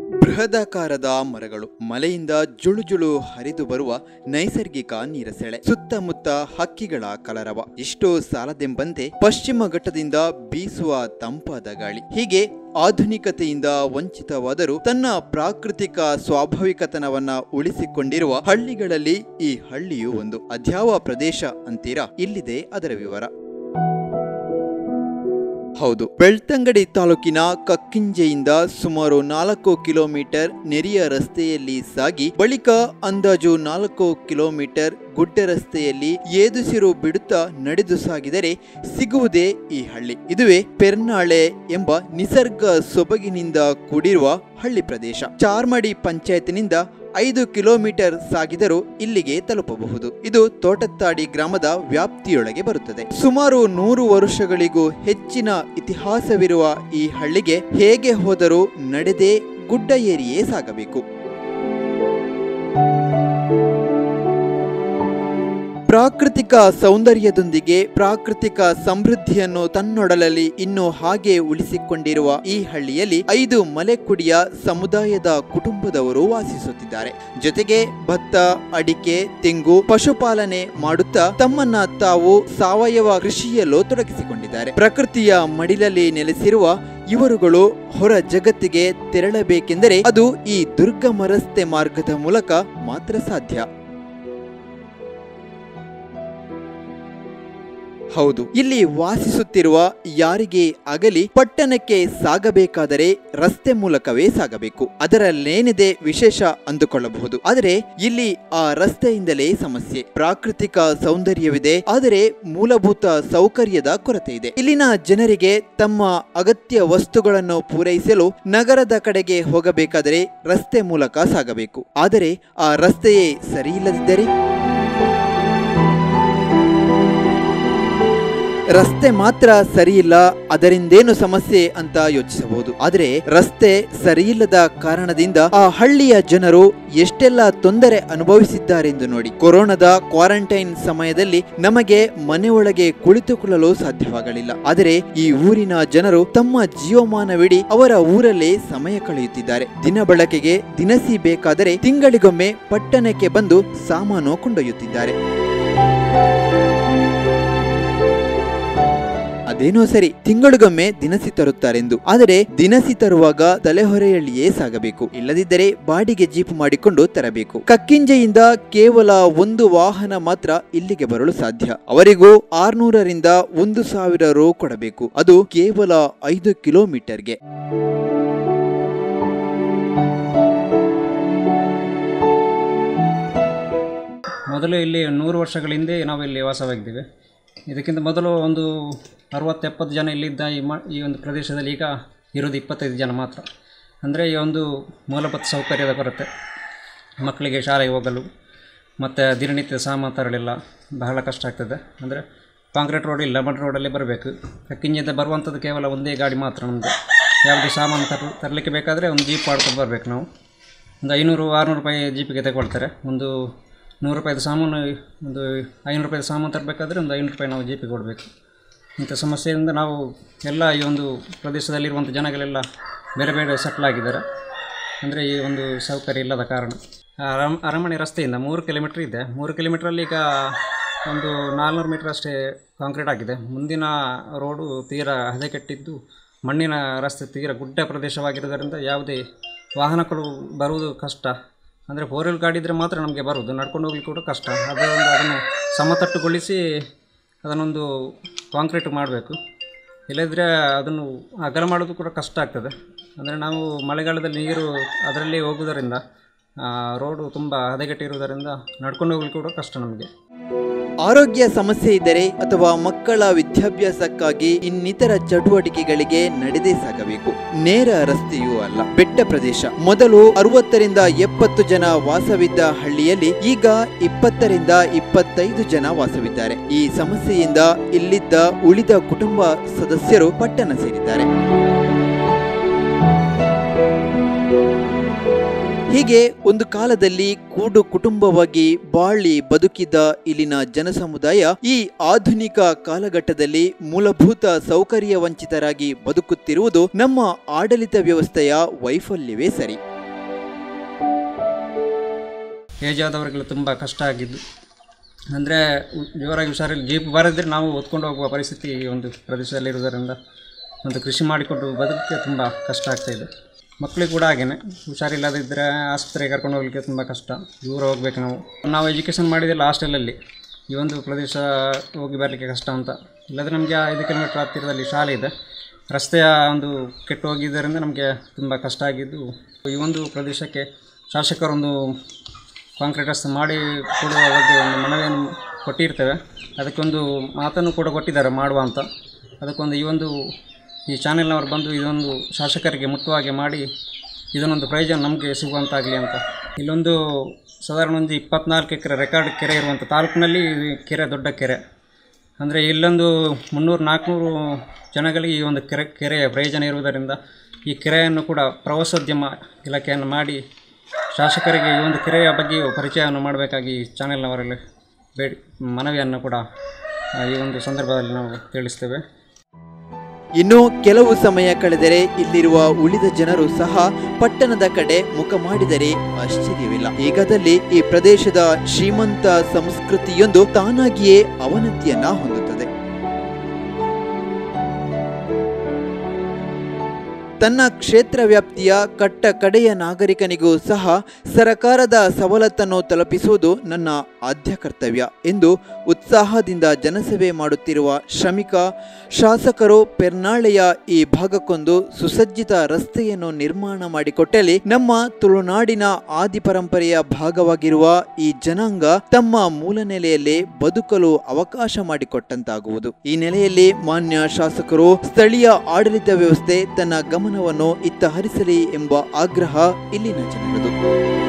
ಬೃಹದಾಕಾರದ ಮರಗಳು ಮಲೆಯಿಂದ ಜುಳುಜುಳು ಹರಿದು ಬರುವ ನೈಸರ್ಗಿಕ ನೀರಸೆಳೆ ಸುತ್ತಮುತ್ತ ಹಕ್ಕಿಗಳ ಕಲರವ ಇಷ್ಟೋ ಸಾಲದೆಂಬಂತೆ ಪಶ್ಚಿಮ ಘಟ್ಟದಿಂದ ಬೀಸುವ ತಂಪಾದ ಗಾಳಿ ಹೀಗೆ ಆಧುನಿಕತೆಯಿಂದ ವಂಚಿತವಾದರೂ ತನ್ನ ಪ್ರಾಕೃತಿಕ ಸ್ವಾಭಾವಿಕತನವನ್ನ ಉಳಿಸಿಕೊಂಡಿರುವ ಹಳ್ಳಿಗಳಲ್ಲಿ ಈ ಹಳ್ಳಿಯೂ ಒಂದು ಅದ್ಯಾವ ಪ್ರದೇಶ ಅಂತೀರಾ ಇಲ್ಲಿದೆ ಅದರ ವಿವರ ಹೌದು ಬೆಳ್ತಂಗಡಿ ತಾಲೂಕಿನ ಕಕ್ಕಿಂಜೆಯಿಂದ ಸುಮಾರು ನಾಲ್ಕು ಕಿಲೋಮೀಟರ್ ನೆರಿಯ ರಸ್ತೆಯಲ್ಲಿ ಸಾಗಿ ಬಳಿಕ ಅಂದಾಜು ನಾಲ್ಕು ಕಿಲೋಮೀಟರ್ ಗುಡ್ಡ ರಸ್ತೆಯಲ್ಲಿ ಏದುಸಿರು ಬಿಡುತ್ತಾ ನಡೆದು ಸಾಗಿದರೆ ಸಿಗುವುದೇ ಈ ಹಳ್ಳಿ ಇದುವೇ ಪೆರ್ನಾಳೆ ಎಂಬ ನಿಸರ್ಗ ಸೊಬಗಿನಿಂದ ಕೂಡಿರುವ ಹಳ್ಳಿ ಪ್ರದೇಶ ಚಾರ್ಮಡಿ ಪಂಚಾಯತಿನಿಂದ ಐದು ಕಿಲೋಮೀಟರ್ ಸಾಗಿದರೂ ಇಲ್ಲಿಗೆ ತಲುಪಬಹುದು ಇದು ತೋಟತ್ತಾಡಿ ಗ್ರಾಮದ ವ್ಯಾಪ್ತಿಯೊಳಗೆ ಬರುತ್ತದೆ ಸುಮಾರು ನೂರು ವರ್ಷಗಳಿಗೂ ಹೆಚ್ಚಿನ ಇತಿಹಾಸವಿರುವ ಈ ಹಳ್ಳಿಗೆ ಹೇಗೆ ಹೋದರೂ ನಡೆದೇ ಗುಡ್ಡ ಏರಿಯೇ ಸಾಗಬೇಕು ಪ್ರಾಕೃತಿಕ ಸೌಂದರ್ಯದೊಂದಿಗೆ ಪ್ರಾಕೃತಿಕ ಸಮೃದ್ಧಿಯನ್ನು ತನ್ನೊಡಲಲ್ಲಿ ಇನ್ನೂ ಹಾಗೆ ಉಳಿಸಿಕೊಂಡಿರುವ ಈ ಹಳ್ಳಿಯಲ್ಲಿ ಐದು ಮಲೆಕುಡಿಯ ಸಮುದಾಯದ ಕುಟುಂಬದವರು ವಾಸಿಸುತ್ತಿದ್ದಾರೆ ಜೊತೆಗೆ ಭತ್ತ ಅಡಿಕೆ ತೆಂಗು ಪಶುಪಾಲನೆ ಮಾಡುತ್ತಾ ತಮ್ಮನ್ನ ತಾವು ಸಾವಯವ ಕೃಷಿಯಲ್ಲೂ ತೊಡಗಿಸಿಕೊಂಡಿದ್ದಾರೆ ಪ್ರಕೃತಿಯ ಮಡಿಲಲ್ಲಿ ನೆಲೆಸಿರುವ ಇವರುಗಳು ಹೊರ ಜಗತ್ತಿಗೆ ತೆರಳಬೇಕೆಂದರೆ ಅದು ಈ ದುರ್ಗಮ ರಸ್ತೆ ಮಾರ್ಗದ ಮೂಲಕ ಮಾತ್ರ ಸಾಧ್ಯ ಹೌದು ಇಲ್ಲಿ ವಾಸಿಸುತ್ತಿರುವ ಯಾರಿಗೆ ಆಗಲಿ ಪಟ್ಟಣಕ್ಕೆ ಸಾಗಬೇಕಾದರೆ ರಸ್ತೆ ಮೂಲಕವೇ ಸಾಗಬೇಕು ಅದರಲ್ಲೇನಿದೆ ವಿಶೇಷ ಅಂದುಕೊಳ್ಳಬಹುದು ಆದರೆ ಇಲ್ಲಿ ಆ ರಸ್ತೆಯಿಂದಲೇ ಸಮಸ್ಯೆ ಪ್ರಾಕೃತಿಕ ಸೌಂದರ್ಯವಿದೆ ಆದರೆ ಮೂಲಭೂತ ಸೌಕರ್ಯದ ಕೊರತೆ ಇದೆ ಇಲ್ಲಿನ ಜನರಿಗೆ ತಮ್ಮ ಅಗತ್ಯ ವಸ್ತುಗಳನ್ನು ಪೂರೈಸಲು ನಗರದ ಕಡೆಗೆ ಹೋಗಬೇಕಾದರೆ ರಸ್ತೆ ಮೂಲಕ ಸಾಗಬೇಕು ಆದರೆ ಆ ರಸ್ತೆಯೇ ಸರಿಯಿಲ್ಲದಿದ್ದರೆ ರಸ್ತೆ ಮಾತ್ರ ಸರಿಯಿಲ್ಲ ಅದರಿಂದೇನು ಸಮಸ್ಯೆ ಅಂತ ಯೋಚಿಸಬಹುದು ಆದರೆ ರಸ್ತೆ ಸರಿಯಿಲ್ಲದ ಕಾರಣದಿಂದ ಆ ಹಳ್ಳಿಯ ಜನರು ಎಷ್ಟೆಲ್ಲ ತೊಂದರೆ ಅನುಭವಿಸಿದ್ದಾರೆಂದು ನೋಡಿ ಕೊರೋನಾದ ಕ್ವಾರಂಟೈನ್ ಸಮಯದಲ್ಲಿ ನಮಗೆ ಮನೆಯೊಳಗೆ ಕುಳಿತುಕೊಳ್ಳಲು ಸಾಧ್ಯವಾಗಲಿಲ್ಲ ಆದರೆ ಈ ಊರಿನ ಜನರು ತಮ್ಮ ಜೀವಮಾನವಿಡೀ ಅವರ ಊರಲ್ಲೇ ಸಮಯ ಕಳೆಯುತ್ತಿದ್ದಾರೆ ದಿನ ಬಳಕೆಗೆ ದಿನಸಿ ಬೇಕಾದರೆ ತಿಂಗಳಿಗೊಮ್ಮೆ ಪಟ್ಟಣಕ್ಕೆ ಬಂದು ಸಾಮಾನು ಕೊಂಡೊಯ್ಯುತ್ತಿದ್ದಾರೆ ಅದೇನೋ ಸರಿ ತಿಂಗಳಿಗೊಮ್ಮೆ ದಿನಸಿ ತರುತ್ತಾರೆಂದು ಆದರೆ ದಿನಸಿ ತರುವಾಗ ತಲೆಹೊರೆಯಲ್ಲಿಯೇ ಸಾಗಬೇಕು ಇಲ್ಲದಿದ್ದರೆ ಬಾಡಿಗೆ ಜೀಪ್ ಮಾಡಿಕೊಂಡು ತರಬೇಕು ಕಕ್ಕಿಂಜೆಯಿಂದ ಕೇವಲ ಒಂದು ವಾಹನ ಮಾತ್ರ ಇಲ್ಲಿಗೆ ಬರಲು ಸಾಧ್ಯ ಅವರಿಗೂ ಆರ್ನೂರರಿಂದ ಒಂದು ಸಾವಿರ ರು ಕೊಡಬೇಕು ಅದು ಕೇವಲ ಐದು ಕಿಲೋಮೀಟರ್ಗೆ ಮೊದಲು ಇಲ್ಲಿ ನೂರು ವರ್ಷಗಳ ಹಿಂದೆ ನಾವು ಇಲ್ಲಿ ವಾಸವಾಗಿದ್ದೇವೆ ಇದಕ್ಕಿಂತ ಮೊದಲು ಒಂದು ಅರವತ್ತು ಎಪ್ಪತ್ತು ಜನ ಇಲ್ಲಿದ್ದ ಈ ಮ ಈ ಒಂದು ಪ್ರದೇಶದಲ್ಲಿ ಈಗ ಇರೋದು ಇಪ್ಪತ್ತೈದು ಜನ ಮಾತ್ರ ಅಂದರೆ ಈ ಒಂದು ಮೂಲಭೂತ ಸೌಕರ್ಯದ ಕೊರತೆ ಮಕ್ಕಳಿಗೆ ಶಾಲೆಗೆ ಹೋಗಲು ಮತ್ತು ದಿನನಿತ್ಯ ಸಾಮಾನು ತರಲಿಲ್ಲ ಬಹಳ ಕಷ್ಟ ಆಗ್ತದೆ ಅಂದರೆ ಕಾಂಕ್ರೀಟ್ ರೋಡ್ ಇಲ್ಲ ಮಡ್ ರೋಡಲ್ಲಿ ಬರಬೇಕು ಕಕ್ಕಿಂಜಿಂದ ಬರುವಂಥದ್ದು ಕೇವಲ ಒಂದೇ ಗಾಡಿ ಮಾತ್ರ ನಮ್ಮದು ಯಾವುದೇ ಸಾಮಾನು ತರ ತರಲಿಕ್ಕೆ ಬೇಕಾದರೆ ಒಂದು ಜೀಪ್ ಮಾಡ್ಕೊಂಡು ಬರಬೇಕು ನಾವು ಒಂದು ಐನೂರು ಆರುನೂರು ರೂಪಾಯಿ ಜೀಪಿಗೆ ತಗೊಳ್ತಾರೆ ಒಂದು ನೂರು ರೂಪಾಯಿದು ಸಾಮಾನು ಒಂದು ಐನೂರು ರೂಪಾಯಿದು ಸಾಮಾನು ತರಬೇಕಾದ್ರೆ ಒಂದು ಐನೂರು ರೂಪಾಯಿ ನಾವು ಜೀಪಿಗೆ ಕೊಡಬೇಕು ಇಂಥ ಸಮಸ್ಯೆಯಿಂದ ನಾವು ಎಲ್ಲ ಈ ಒಂದು ಪ್ರದೇಶದಲ್ಲಿರುವಂಥ ಜನಗಳೆಲ್ಲ ಬೇರೆ ಬೇರೆ ಸೆಟ್ಲ್ ಆಗಿದ್ದಾರೆ ಅಂದರೆ ಈ ಒಂದು ಸೌಕರ್ಯ ಇಲ್ಲದ ಕಾರಣ ಅರಮ್ ಅರಮನೆ ರಸ್ತೆಯಿಂದ ಮೂರು ಕಿಲೋಮೀಟ್ರ್ ಇದೆ ಮೂರು ಕಿಲೋಮೀಟ್ರಲ್ಲಿ ಈಗ ಒಂದು ನಾಲ್ನೂರು ಮೀಟ್ರ್ ಅಷ್ಟೇ ಕಾಂಕ್ರೀಟ್ ಆಗಿದೆ ಮುಂದಿನ ರೋಡು ತೀರಾ ಹದಗೆಟ್ಟಿದ್ದು ಮಣ್ಣಿನ ರಸ್ತೆ ತೀರಾ ಗುಡ್ಡ ಪ್ರದೇಶವಾಗಿರೋದರಿಂದ ಯಾವುದೇ ವಾಹನಗಳು ಬರುವುದು ಕಷ್ಟ ಅಂದರೆ ಫೋರ್ ವೀಲ್ ಗಾಡಿ ಇದ್ದರೆ ಮಾತ್ರ ನಮಗೆ ಬರುವುದು ನಡ್ಕೊಂಡು ಹೋಗ್ಲಿಕ್ಕೆ ಕೂಡ ಕಷ್ಟ ಅದೇ ಒಂದು ಅದನ್ನು ಸಮತಟ್ಟುಗೊಳಿಸಿ ಅದನ್ನೊಂದು ಕಾಂಕ್ರೀಟ್ ಮಾಡಬೇಕು ಇಲ್ಲದಿದ್ದರೆ ಅದನ್ನು ಅಗಲ ಮಾಡೋದು ಕೂಡ ಕಷ್ಟ ಆಗ್ತದೆ ಅಂದರೆ ನಾವು ಮಳೆಗಾಲದಲ್ಲಿ ನೀರು ಅದರಲ್ಲಿ ಹೋಗುವುದರಿಂದ ಆ, ರೋಡು ತುಂಬ ಹದಗೆಟ್ಟಿರುವುದರಿಂದ ನಡ್ಕೊಂಡು ಹೋಗ್ಲಿಕ್ಕೆ ಕೂಡ ಕಷ್ಟ ನಮಗೆ ಆರೋಗ್ಯ ಸಮಸ್ಯೆ ಇದ್ದರೆ ಅಥವಾ ಮಕ್ಕಳ ವಿದ್ಯಾಭ್ಯಾಸಕ್ಕಾಗಿ ಇನ್ನಿತರ ಚಟುವಟಿಕೆಗಳಿಗೆ ನಡೆದೇ ಸಾಗಬೇಕು ನೇರ ರಸ್ತೆಯೂ ಅಲ್ಲ ಬೆಟ್ಟ ಪ್ರದೇಶ ಮೊದಲು ಅರವತ್ತರಿಂದ ಎಪ್ಪತ್ತು ಜನ ವಾಸವಿದ್ದ ಹಳ್ಳಿಯಲ್ಲಿ ಈಗ ಇಪ್ಪತ್ತರಿಂದ ಇಪ್ಪತ್ತೈದು ಜನ ವಾಸವಿದ್ದಾರೆ ಈ ಸಮಸ್ಯೆಯಿಂದ ಇಲ್ಲಿದ್ದ ಉಳಿದ ಕುಟುಂಬ ಸದಸ್ಯರು ಪಟ್ಟಣ ಸೇರಿದ್ದಾರೆ ಹೀಗೆ ಒಂದು ಕಾಲದಲ್ಲಿ ಕೂಡು ಕುಟುಂಬವಾಗಿ ಬಾಳಿ ಬದುಕಿದ್ದ ಇಲ್ಲಿನ ಜನಸಮುದಾಯ ಈ ಆಧುನಿಕ ಕಾಲಘಟ್ಟದಲ್ಲಿ ಮೂಲಭೂತ ಸೌಕರ್ಯ ವಂಚಿತರಾಗಿ ಬದುಕುತ್ತಿರುವುದು ನಮ್ಮ ಆಡಳಿತ ವ್ಯವಸ್ಥೆಯ ವೈಫಲ್ಯವೇ ಸರಿ ಏಜ್ ಆದವರಿಗೆಲ್ಲ ತುಂಬ ಕಷ್ಟ ಆಗಿದ್ದು ಅಂದರೆ ಜೋರಾಗಿ ಹುಷಾರಿಲ್ಲ ಜೀಪ್ ಬರದಿದ್ರೆ ನಾವು ಹೊತ್ಕೊಂಡು ಹೋಗುವ ಪರಿಸ್ಥಿತಿ ಈ ಒಂದು ಪ್ರದೇಶದಲ್ಲಿ ಇರುವುದರಿಂದ ಒಂದು ಕೃಷಿ ಮಾಡಿಕೊಂಡು ಬದುಕಕ್ಕೆ ತುಂಬ ಕಷ್ಟ ಆಗ್ತಾಯಿದೆ ಮಕ್ಕಳಿಗೆ ಕೂಡ ಹಾಗೇನೆ ಹುಷಾರಿಲ್ಲದಿದ್ದರೆ ಆಸ್ಪತ್ರೆಗೆ ಕರ್ಕೊಂಡು ಹೋಗಲಿಕ್ಕೆ ತುಂಬ ಕಷ್ಟ ದೂರ ಹೋಗ್ಬೇಕು ನಾವು ನಾವು ಎಜುಕೇಷನ್ ಮಾಡಿದ್ದೆಲ್ಲ ಹಾಸ್ಟೆಲಲ್ಲಿ ಈ ಒಂದು ಪ್ರದೇಶ ಹೋಗಿ ಬರಲಿಕ್ಕೆ ಕಷ್ಟ ಅಂತ ಇಲ್ಲದ್ರೆ ನಮಗೆ ಐದು ಕಿಲೋಮೀಟ್ರ್ ಹತ್ತಿರದಲ್ಲಿ ಶಾಲೆ ಇದೆ ರಸ್ತೆಯ ಒಂದು ಕೆಟ್ಟು ಹೋಗಿದ್ದರಿಂದ ನಮಗೆ ತುಂಬ ಕಷ್ಟ ಆಗಿದ್ದು ಈ ಒಂದು ಪ್ರದೇಶಕ್ಕೆ ಶಾಸಕರೊಂದು ಕಾಂಕ್ರೀಟ್ ರಸ್ತೆ ಮಾಡಿ ಕೊಡುವ ಬಗ್ಗೆ ಒಂದು ಮನವಿಯನ್ನು ಕೊಟ್ಟಿರ್ತೇವೆ ಅದಕ್ಕೊಂದು ಮಾತನ್ನು ಕೂಡ ಕೊಟ್ಟಿದ್ದಾರೆ ಮಾಡುವ ಅಂತ ಅದಕ್ಕೊಂದು ಈ ಒಂದು ಈ ಚಾನೆಲ್ನವರು ಬಂದು ಇದೊಂದು ಶಾಸಕರಿಗೆ ಮುಟ್ಟುವಾಗೆ ಮಾಡಿ ಇದನ್ನೊಂದು ಪ್ರಯೋಜನ ನಮಗೆ ಸಿಗುವಂತಾಗಲಿ ಅಂತ ಇಲ್ಲೊಂದು ಸಾಧಾರಣ ಒಂದು ಇಪ್ಪತ್ನಾಲ್ಕು ಎಕರೆ ರೆಕಾರ್ಡ್ ಕೆರೆ ಇರುವಂಥ ತಾಲೂಕಿನಲ್ಲಿ ಈ ಕೆರೆ ದೊಡ್ಡ ಕೆರೆ ಅಂದರೆ ಇಲ್ಲೊಂದು ಮುನ್ನೂರು ನಾಲ್ಕುನೂರು ಜನಗಳಿಗೆ ಈ ಒಂದು ಕೆರೆ ಕೆರೆಯ ಪ್ರಯೋಜನ ಇರುವುದರಿಂದ ಈ ಕೆರೆಯನ್ನು ಕೂಡ ಪ್ರವಾಸೋದ್ಯಮ ಇಲಾಖೆಯನ್ನು ಮಾಡಿ ಶಾಸಕರಿಗೆ ಈ ಒಂದು ಕೆರೆಯ ಬಗ್ಗೆಯೂ ಪರಿಚಯವನ್ನು ಮಾಡಬೇಕಾಗಿ ಚಾನೆಲ್ನವರಲ್ಲಿ ಬೇಡಿ ಮನವಿಯನ್ನು ಕೂಡ ಆ, ಈ ಒಂದು ಸಂದರ್ಭದಲ್ಲಿ ನಾವು ತಿಳಿಸ್ತೇವೆ ಇನ್ನು ಕೆಲವು ಸಮಯ ಕಳೆದರೆ ಇಲ್ಲಿರುವ ಉಳಿದ ಜನರು ಸಹ ಪಟ್ಟಣದ ಕಡೆ ಮುಖ ಮಾಡಿದರೆ ಆಶ್ಚರ್ಯವಿಲ್ಲ ಈಗದಲ್ಲಿ ಈ ಪ್ರದೇಶದ ಶ್ರೀಮಂತ ಸಂಸ್ಕೃತಿಯೊಂದು ತಾನಾಗಿಯೇ ಅವನತಿಯನ್ನ ಹೊಂದುತ್ತದೆ ತನ್ನ ಕ್ಷೇತ್ರ ವ್ಯಾಪ್ತಿಯ ಕಟ್ಟ ಕಡೆಯ ನಾಗರಿಕನಿಗೂ ಸಹ ಸರಕಾರದ ಸವಲತ್ತನ್ನು ತಲುಪಿಸುವುದು ನನ್ನ ಆದ್ಯ ಕರ್ತವ್ಯ ಎಂದು ಉತ್ಸಾಹದಿಂದ ಜನಸೇವೆ ಮಾಡುತ್ತಿರುವ ಶ್ರಮಿಕ ಶಾಸಕರು ಪೆರ್ನಾಳೆಯ ಈ ಭಾಗಕ್ಕೊಂದು ಸುಸಜ್ಜಿತ ರಸ್ತೆಯನ್ನು ನಿರ್ಮಾಣ ಮಾಡಿಕೊಟ್ಟಲ್ಲಿ ನಮ್ಮ ತುಳುನಾಡಿನ ಆದಿ ಪರಂಪರೆಯ ಭಾಗವಾಗಿರುವ ಈ ಜನಾಂಗ ತಮ್ಮ ಮೂಲ ನೆಲೆಯಲ್ಲಿ ಬದುಕಲು ಅವಕಾಶ ಮಾಡಿಕೊಟ್ಟಂತಾಗುವುದು ಈ ನೆಲೆಯಲ್ಲಿ ಮಾನ್ಯ ಶಾಸಕರು ಸ್ಥಳೀಯ ಆಡಳಿತ ವ್ಯವಸ್ಥೆ ತನ್ನ ಗಮನವನ್ನು ಇತ್ತ ಹರಿಸಲಿ ಎಂಬ ಆಗ್ರಹ ಇಲ್ಲಿನ ಜನರದು